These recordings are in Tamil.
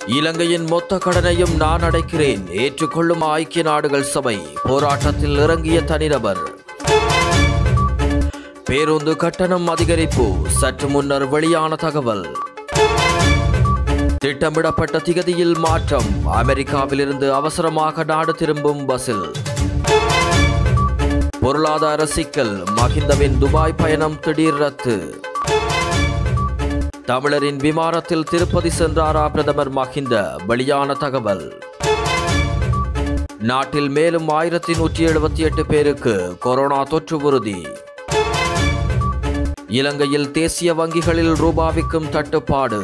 இலங்கையின் மொத்த கடனையும் நான் அடைக்கிறேன் ஏற்றுக்கொள்ளும் ஐக்கிய நாடுகள் சபை போராட்டத்தில் இறங்கிய தனிநபர் பேருந்து கட்டணம் அதிகரிப்பு சற்று முன்னர் வெளியான தகவல் திட்டமிடப்பட்ட திகதியில் மாற்றம் அமெரிக்காவிலிருந்து அவசரமாக நாடு திரும்பும் பஸ்ஸில் பொருளாதார சிக்கல் மகிந்தவின் துபாய் பயணம் திடீர் ரத்து தமிழரின் விமானத்தில் திருப்பதி சென்றாரா பிரதமர் மஹிந்த வெளியான தகவல் நாட்டில் மேலும் ஆயிரத்தி நூற்றி எழுபத்தி எட்டு பேருக்கு கொரோனா தொற்று உறுதி இலங்கையில் தேசிய வங்கிகளில் ரூபாவிக்கும் தட்டுப்பாடு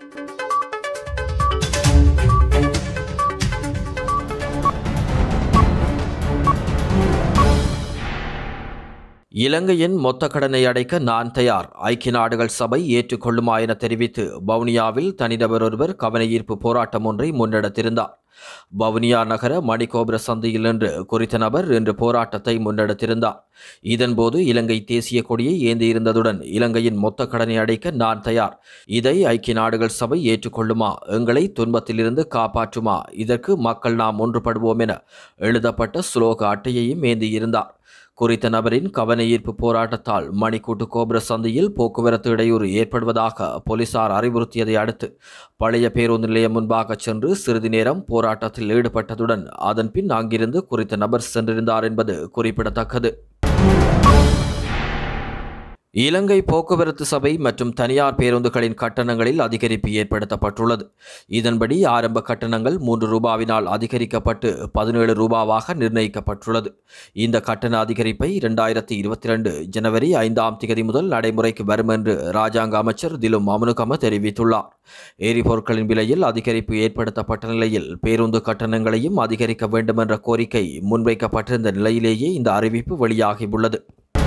இலங்கையின் மொத்த கடனை அடைக்க நான் தயார் ஐக்கிய நாடுகள் சபை ஏற்றுக்கொள்ளுமா என தெரிவித்து வவுனியாவில் தனிநபர் ஒருவர் கவனஈர்ப்பு போராட்டம் ஒன்றை முன்னெடுத்திருந்தார் வவுனியா நகர மணிகோபுர சந்தையில் என்று குறித்த நபர் இன்று போராட்டத்தை முன்னெடுத்திருந்தார் இதன்போது இலங்கை தேசிய கொடியை ஏந்தியிருந்ததுடன் இலங்கையின் மொத்த கடனை அடைக்க நான் தயார் இதை ஐக்கிய நாடுகள் சபை ஏற்றுக்கொள்ளுமா எங்களை துன்பத்திலிருந்து காப்பாற்றுமா இதற்கு மக்கள் நாம் ஒன்றுபடுவோம் என எழுதப்பட்ட சுலோக அட்டையையும் ஏந்தியிருந்தார் குறித்த நபரின் கவன ஈர்ப்பு போராட்டத்தால் மணிக்கூட்டு கோபுர சந்தையில் போக்குவரத்து இடையூறு ஏற்படுவதாக போலீசார் அறிவுறுத்தியதை அடுத்து பழைய பேருந்து நிலையம் முன்பாக சென்று சிறிது நேரம் போராட்டத்தில் ஈடுபட்டதுடன் அதன் பின் அங்கிருந்து குறித்த நபர் சென்றிருந்தார் என்பது குறிப்பிடத்தக்கது இலங்கை போக்குவரத்து சபை மற்றும் தனியார் பேருந்துகளின் கட்டணங்களில் அதிகரிப்பு ஏற்படுத்தப்பட்டுள்ளது இதன்படி ஆரம்ப கட்டணங்கள் மூன்று ரூபாவினால் அதிகரிக்கப்பட்டு பதினேழு ரூபாவாக நிர்ணயிக்கப்பட்டுள்ளது இந்த கட்டண அதிகரிப்பை இரண்டாயிரத்தி இருபத்தி ரெண்டு ஜனவரி ஐந்தாம் தேதி முதல் நடைமுறைக்கு வரும் என்று ராஜாங்க அமைச்சர் திலும் அமனுகம தெரிவித்துள்ளார் எரிபொருட்களின் விலையில் அதிகரிப்பு ஏற்படுத்தப்பட்ட நிலையில் பேருந்து கட்டணங்களையும் அதிகரிக்க வேண்டும் என்ற கோரிக்கை முன்வைக்கப்பட்டிருந்த நிலையிலேயே இந்த அறிவிப்பு வெளியாகியுள்ளது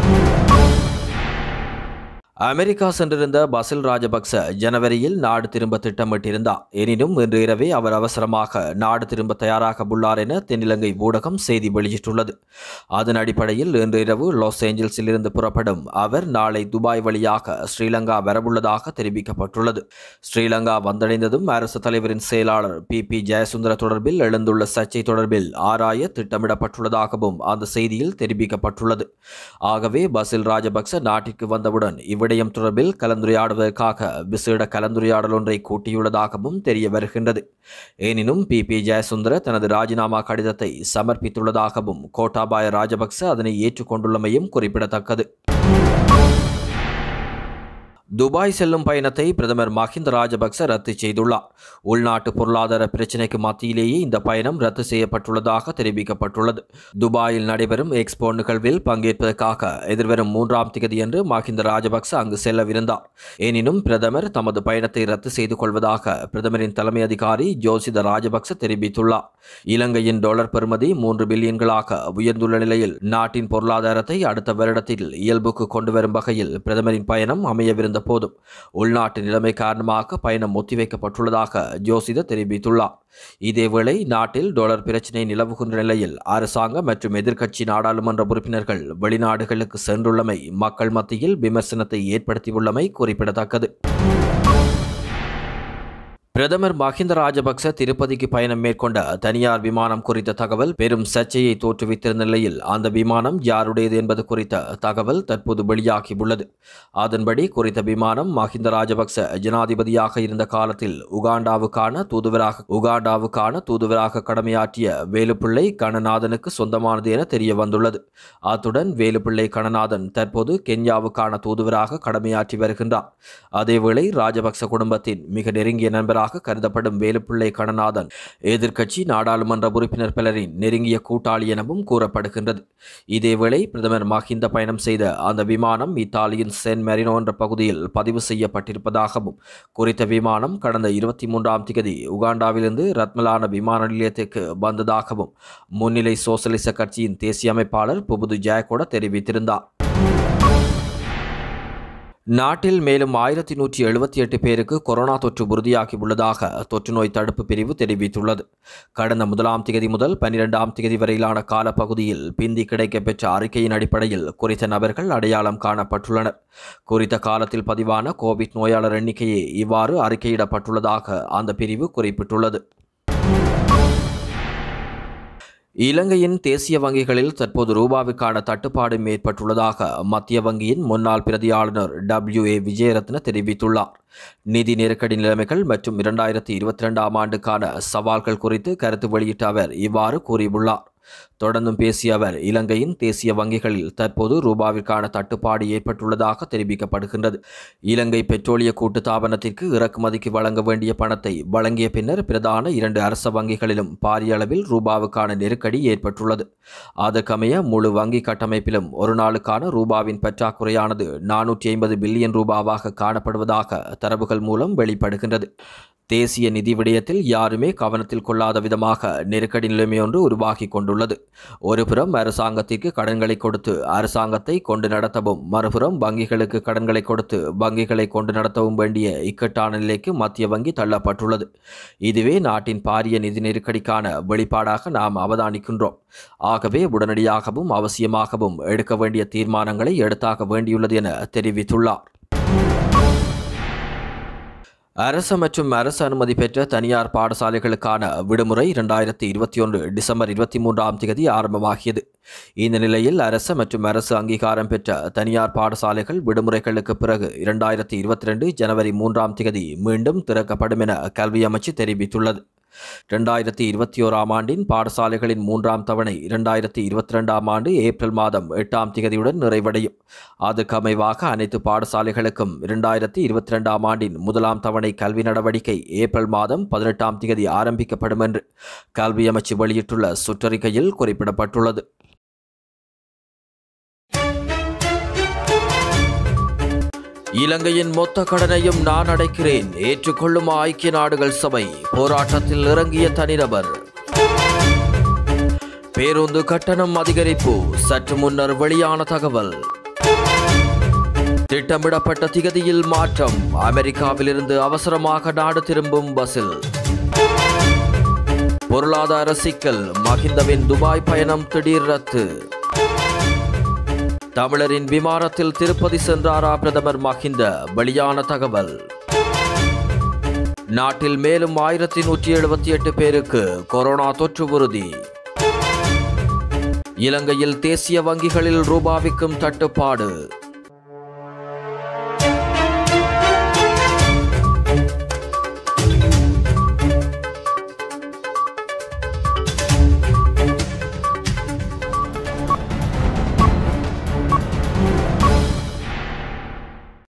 அமெரிக்கா சென்றிருந்த பசில் ராஜபக்ச ஜனவரியில் நாடு திரும்ப திட்டமிட்டிருந்தார் எனினும் இன்று இரவே அவர் அவசரமாக நாடு திரும்ப தயாராக உள்ளார் என தென்னிலங்கை ஊடகம் செய்தி வெளியிட்டுள்ளது அதன் அடிப்படையில் இன்று இரவு லாஸ் ஏஞ்சல்ஸில் இருந்து புறப்படும் அவர் நாளை துபாய் வழியாக ஸ்ரீலங்கா வரவுள்ளதாக தெரிவிக்கப்பட்டுள்ளது ஸ்ரீலங்கா வந்தடைந்ததும் அரசு தலைவரின் செயலாளர் பி பி ஜெயசுந்தர தொடர்பில் எழுந்துள்ள சர்ச்சை தொடர்பில் ஆராய திட்டமிடப்பட்டுள்ளதாகவும் அந்த செய்தியில் தெரிவிக்கப்பட்டுள்ளது ஆகவே பசில் ராஜபக்ச நாட்டிற்கு வந்தவுடன் இவ்விடயம் தொடர்பில் கலந்துரையாடுவதற்காக விசேட கலந்துரையாடல் ஒன்றை கூட்டியுள்ளதாகவும் தெரிய வருகின்றது எனினும் பி பி ஜெயசுந்தர தனது ராஜினாமா கடிதத்தை சமர்ப்பித்துள்ளதாகவும் கோட்டாபாய ராஜபக்ச அதனை ஏற்றுக்கொண்டுள்ளமையும் குறிப்பிடத்தக்கது துபாய் செல்லும் பயணத்தை பிரதமர் மஹிந்த ராஜபக்ச ரத்து செய்துள்ளார் உள்நாட்டு பொருளாதார பிரச்சினைக்கு மத்தியிலேயே இந்த பயணம் ரத்து செய்யப்பட்டுள்ளதாக தெரிவிக்கப்பட்டுள்ளது துபாயில் நடைபெறும் எக்ஸ்போ நிகழ்வில் பங்கேற்பதற்காக எதிர்வரும் மூன்றாம் தேதியன்று மஹிந்த ராஜபக்ச அங்கு செல்லவிருந்தார் எனினும் பிரதமர் தமது பயணத்தை ரத்து செய்து கொள்வதாக பிரதமரின் தலைமை அதிகாரி ஜோசித ராஜபக்ச தெரிவித்துள்ளார் இலங்கையின் டாலர் பெறுமதி மூன்று பில்லியன்களாக உயர்ந்துள்ள நிலையில் நாட்டின் பொருளாதாரத்தை அடுத்த வருடத்தில் இயல்புக்கு கொண்டு வரும் வகையில் பிரதமரின் பயணம் அமையவிருந்த போதும் உள்நாட்டு நிலைமை காரணமாக பயணம் ஒத்திவைக்கப்பட்டுள்ளதாக ஜோசித தெரிவித்துள்ளார் இதேவேளை நாட்டில் டாலர் பிரச்சினை நிலவுகின்ற நிலையில் அரசாங்க மற்றும் எதிர்க்கட்சி நாடாளுமன்ற உறுப்பினர்கள் வெளிநாடுகளுக்கு சென்றுள்ளமை மக்கள் மத்தியில் விமர்சனத்தை ஏற்படுத்தியுள்ளமை குறிப்பிடத்தக்கது பிரதமர் மஹிந்த ராஜபக்ச திருப்பதிக்கு பயணம் மேற்கொண்ட தனியார் விமானம் குறித்த தகவல் பெரும் சர்ச்சையை தோற்றுவித்திருந்த நிலையில் அந்த விமானம் யாருடையது என்பது குறித்த தகவல் தற்போது வெளியாகியுள்ளது அதன்படி குறித்த விமானம் மஹிந்த ராஜபக்ச ஜனாதிபதியாக இருந்த காலத்தில் உகாண்டாவுக்கான தூதுவராக உகாண்டாவுக்கான தூதுவராக கடமையாற்றிய வேலுப்பிள்ளை கணநாதனுக்கு சொந்தமானது என தெரிய வந்துள்ளது அத்துடன் வேலுப்பிள்ளை கணநாதன் தற்போது கென்யாவுக்கான தூதுவராக கடமையாற்றி வருகின்றார் அதேவேளை ராஜபக்ச குடும்பத்தின் மிக நெருங்கிய நண்பராக கருதப்படும் வேலுப்பிள்ளை கணநாதன் எதிர்க்கட்சி நாடாளுமன்ற உறுப்பினர் பலரின் நெருங்கிய கூட்டாளி எனவும் கூறப்படுகின்றது இதேவேளை பிரதமர் மஹிந்த பயணம் செய்த அந்த விமானம் இத்தாலியின் சென் மெரினோ என்ற பகுதியில் பதிவு செய்யப்பட்டிருப்பதாகவும் குறித்த விமானம் கடந்த இருபத்தி மூன்றாம் திகதி உகாண்டாவிலிருந்து ரத்மலான விமான நிலையத்திற்கு வந்ததாகவும் முன்னிலை சோசலிச கட்சியின் தேசிய அமைப்பாளர் புபுது ஜெயகொட தெரிவித்திருந்தார் நாட்டில் மேலும் ஆயிரத்தி நூற்றி எழுபத்தி எட்டு பேருக்கு கொரோனா தொற்று உறுதியாகியுள்ளதாக தொற்று நோய் தடுப்பு பிரிவு தெரிவித்துள்ளது கடந்த முதலாம் திகதி முதல் பனிரெண்டாம் திகதி வரையிலான காலப்பகுதியில் பிந்தி கிடைக்கப்பெற்ற அறிக்கையின் அடிப்படையில் குறித்த நபர்கள் அடையாளம் காணப்பட்டுள்ளனர் குறித்த காலத்தில் பதிவான கோவிட் நோயாளர் எண்ணிக்கையே இவ்வாறு அறிக்கையிடப்பட்டுள்ளதாக அந்த பிரிவு குறிப்பிட்டுள்ளது இலங்கையின் தேசிய வங்கிகளில் தற்போது ரூபாவுக்கான தட்டுப்பாடு ஏற்பட்டுள்ளதாக மத்திய வங்கியின் முன்னாள் பிரதி ஆளுநர் டபிள்யூ ஏ விஜயரத்ன தெரிவித்துள்ளார் நிதி நெருக்கடி நிலைமைகள் மற்றும் இரண்டாயிரத்தி இருபத்தி ரெண்டாம் ஆண்டுக்கான சவால்கள் குறித்து கருத்து வெளியிட்ட அவர் இவ்வாறு கூறியுள்ளார் தொடர்ந்தும் பேசிய அவர் இலங்கையின் தேசிய வங்கிகளில் தற்போது ரூபாவிற்கான தட்டுப்பாடு ஏற்பட்டுள்ளதாக தெரிவிக்கப்படுகின்றது இலங்கை பெட்ரோலிய கூட்டுத்தாபனத்திற்கு இறக்குமதிக்கு வழங்க வேண்டிய பணத்தை வழங்கிய பின்னர் பிரதான இரண்டு அரச வங்கிகளிலும் பாரிய அளவில் ரூபாவுக்கான நெருக்கடி ஏற்பட்டுள்ளது அதற்கமைய முழு வங்கி கட்டமைப்பிலும் ஒரு நாளுக்கான ரூபாவின் பற்றாக்குறையானது நானூற்றி ஐம்பது பில்லியன் ரூபாவாக காணப்படுவதாக தரவுகள் மூலம் வெளிப்படுகின்றது தேசிய நிதி விடயத்தில் யாருமே கவனத்தில் கொள்ளாத விதமாக நெருக்கடி நிலைமையொன்று உருவாகி கொண்டுள்ளது ஒருபுறம் அரசாங்கத்திற்கு கடன்களை கொடுத்து அரசாங்கத்தை கொண்டு நடத்தவும் மறுபுறம் வங்கிகளுக்கு கடன்களை கொடுத்து வங்கிகளை கொண்டு நடத்தவும் வேண்டிய இக்கட்டான நிலைக்கு மத்திய வங்கி தள்ளப்பட்டுள்ளது இதுவே நாட்டின் பாரிய நிதி நெருக்கடிக்கான வெளிப்பாடாக நாம் அவதானிக்கின்றோம் ஆகவே உடனடியாகவும் அவசியமாகவும் எடுக்க வேண்டிய தீர்மானங்களை எடுத்தாக வேண்டியுள்ளது என தெரிவித்துள்ளார் அரசு மற்றும் அரசு அனுமதி பெற்ற தனியார் பாடசாலைகளுக்கான விடுமுறை இரண்டாயிரத்தி இருபத்தி ஒன்று டிசம்பர் இருபத்தி மூன்றாம் தேதி ஆரம்பமாகியது இந்த நிலையில் அரசு மற்றும் அரசு அங்கீகாரம் பெற்ற தனியார் பாடசாலைகள் விடுமுறைகளுக்கு பிறகு இரண்டாயிரத்தி இருபத்தி ரெண்டு ஜனவரி மூன்றாம் தேதி மீண்டும் திறக்கப்படும் என கல்வி அமைச்சு தெரிவித்துள்ளது இரண்டாயிரத்தி இருபத்தி ஓராம் ஆண்டின் பாடசாலைகளின் மூன்றாம் தவணை இரண்டாயிரத்தி இருபத்தி ரெண்டாம் ஆண்டு ஏப்ரல் மாதம் எட்டாம் திகதியுடன் நிறைவடையும் அதுக்கு அமைவாக அனைத்து பாடசாலைகளுக்கும் இரண்டாயிரத்தி இருபத்தி ரெண்டாம் ஆண்டின் முதலாம் தவணை கல்வி நடவடிக்கை ஏப்ரல் மாதம் பதினெட்டாம் திகதி ஆரம்பிக்கப்படும் என்று கல்வி அமைச்சு வெளியிட்டுள்ள சுற்றறிக்கையில் குறிப்பிடப்பட்டுள்ளது இலங்கையின் மொத்த கடனையும் நான் அடைக்கிறேன் ஏற்றுக்கொள்ளும் ஐக்கிய நாடுகள் சபை போராட்டத்தில் இறங்கிய தனிநபர் பேருந்து கட்டணம் அதிகரிப்பு சற்று முன்னர் வெளியான தகவல் திட்டமிடப்பட்ட திகதியில் மாற்றம் அமெரிக்காவிலிருந்து அவசரமாக நாடு திரும்பும் பஸ்ஸில் பொருளாதார சிக்கல் மகிந்தவின் துபாய் பயணம் திடீர் ரத்து தமிழரின் விமானத்தில் திருப்பதி சென்றாரா பிரதமர் மஹிந்த வெளியான தகவல் நாட்டில் மேலும் ஆயிரத்தி நூற்றி எழுபத்தி எட்டு பேருக்கு கொரோனா தொற்று உறுதி இலங்கையில் தேசிய வங்கிகளில் ரூபாவிக்கும் தட்டுப்பாடு